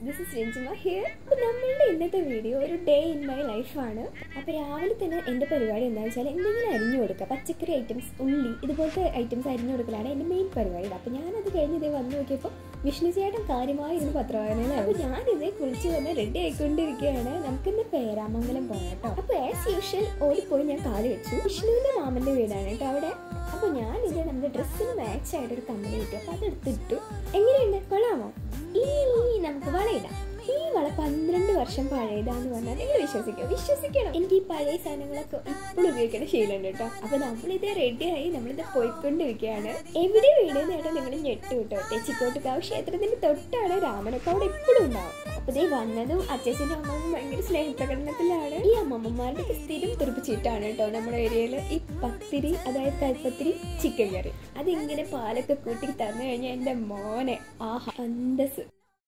this is Ranjima here അപ്പോൾ നമ്മളുടെ ഇന്നത്തെ വീഡിയോ ഒരു ഡേ ഇൻ മൈ ലൈഫാണ് അപ്പോൾ രാവിലെ തന്നെ എൻ്റെ പരിപാടി എന്താണെന്ന് വെച്ചാൽ എന്തെങ്കിലും അരിഞ്ഞു കൊടുക്കുക പച്ചക്കറി ഐറ്റംസ് ഉള്ളി ഇതുപോലത്തെ ഐറ്റംസ് അരിഞ്ഞു കൊടുക്കലാണ് എൻ്റെ മെയിൻ പരിപാടി അപ്പോൾ ഞാനത് കഴിഞ്ഞ് ഇതേ വന്ന് നോക്കിയപ്പോൾ വിഷ്ണു ചേട്ടൻ കാര്യമായി ഇരുന്ന് പത്രവായനയിലാണ് അപ്പോൾ ഞാനിതേ കുളിച്ച് വന്ന് റെഡി ആയിക്കൊണ്ടിരിക്കുകയാണ് നമുക്കിന്ന് പേരാമംഗലം പോകാം കേട്ടോ അപ്പോൾ ആസ് യൂഷ്വൽ ഓടിപ്പോയി ഞാൻ കാല് വെച്ചു വിഷ്ണുവിൻ്റെ മാമൻ്റെ വീടാണ് കേട്ടോ അവിടെ അപ്പോൾ ഞാനിത് നമ്മുടെ ഡ്രസ്സിന് മാച്ച് ആയിട്ട് ഒരു കമ്പനി കിട്ടി അപ്പോൾ അതെടുത്തിട്ടു എങ്ങനെയുണ്ട് കൊള്ളാമോ ഈ നമുക്ക് വളയിടാം ഈ വള പന്ത്രണ്ട് വർഷം പഴയതാന്ന് പറഞ്ഞാൽ നിങ്ങൾ വിശ്വസിക്കുക വിശ്വസിക്കണം എനിക്ക് ഈ പഴയ സാധനങ്ങളൊക്കെ ഇപ്പോഴും ഉപയോഗിക്കേണ്ട ശീലമുണ്ട് കേട്ടോ അപ്പൊ നമ്മളിത് റെഡിയായി നമ്മളിത് പോയിക്കൊണ്ടിരിക്കുകയാണ് എവിടെ വീടെന്ന് കേട്ടോ നിങ്ങൾ ഞെട്ടു കേട്ടോ തെച്ചിക്കോട്ടുകാവ് ക്ഷേത്രത്തിന്റെ തൊട്ടാണ് രാമനൊക്കെ അവിടെ എപ്പോഴും ഉണ്ടാവും അപ്പൊ ഇതേ വന്നതും അച്ഛനും അമ്മമ്മ ഭയങ്കര സ്നേഹപ്രകടനത്തിലാണ് ഈ അമ്മമ്മമാരുടെ സ്ഥിരം തെറിപ്പിച്ചിട്ടാണ് കേട്ടോ നമ്മുടെ ഏരിയയിൽ ഈ പത്തിരി അതായത് കൽപ്പത്തിരി ചിക്കൻ കറി അതിങ്ങനെ പാലൊക്കെ കൂട്ടി തന്നു കഴിഞ്ഞാൽ എൻ്റെ മോനെ ആഹാ അന്തസ്